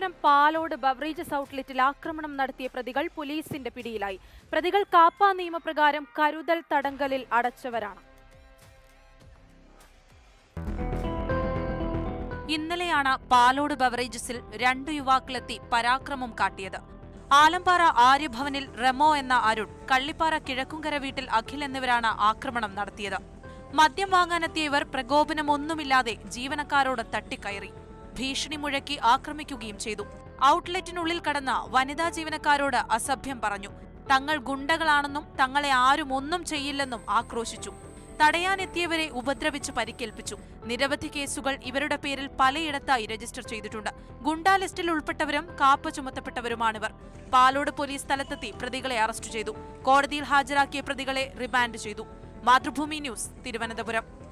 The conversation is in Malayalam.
തിരുവനന്തപുരം പാലോട് ബവറേജസ് ഔട്ട്ലെറ്റിൽ ആക്രമണം നടത്തിയ പ്രതികൾ പോലീസിന്റെ പിടിയിലായി പ്രതികൾ കാപ്പ നിയമപ്രകാരം കരുതൽ തടങ്കലിൽ അടച്ചവരാണ് ഇന്നലെയാണ് പാലോട് ബവറേജസിൽ രണ്ടു യുവാക്കളെത്തി പരാക്രമം കാട്ടിയത് ആലമ്പാറ ആര്യഭവനിൽ റെമോ എന്ന അരുൺ കള്ളിപ്പാറ കിഴക്കുംകര വീട്ടിൽ അഖിൽ എന്നിവരാണ് ആക്രമണം നടത്തിയത് മദ്യം വാങ്ങാനെത്തിയ ഇവർ പ്രകോപനമൊന്നുമില്ലാതെ ജീവനക്കാരോട് തട്ടിക്കയറി ഭീഷണി മുഴക്കി ആക്രമിക്കുകയും ചെയ്തു ഔട്ട്ലെറ്റിനുള്ളിൽ കടന്ന വനിതാ ജീവനക്കാരോട് അസഭ്യം പറഞ്ഞു തങ്ങൾ ഗുണ്ടകളാണെന്നും തങ്ങളെ ആരും ഒന്നും ചെയ്യില്ലെന്നും ആക്രോശിച്ചു തടയാനെത്തിയവരെ ഉപദ്രവിച്ച് പരിക്കേൽപ്പിച്ചു നിരവധി കേസുകൾ ഇവരുടെ പേരിൽ പലയിടത്തായി രജിസ്റ്റർ ചെയ്തിട്ടുണ്ട് ഗുണ്ടാ ലിസ്റ്റിൽ ഉൾപ്പെട്ടവരും കാപ്പ ചുമത്തപ്പെട്ടവരുമാണിവർ പാലോട് പോലീസ് സ്ഥലത്തെത്തി പ്രതികളെ അറസ്റ്റ് ചെയ്തു കോടതിയിൽ ഹാജരാക്കിയ പ്രതികളെ റിമാൻഡ് ചെയ്തു മാതൃഭൂമി ന്യൂസ് തിരുവനന്തപുരം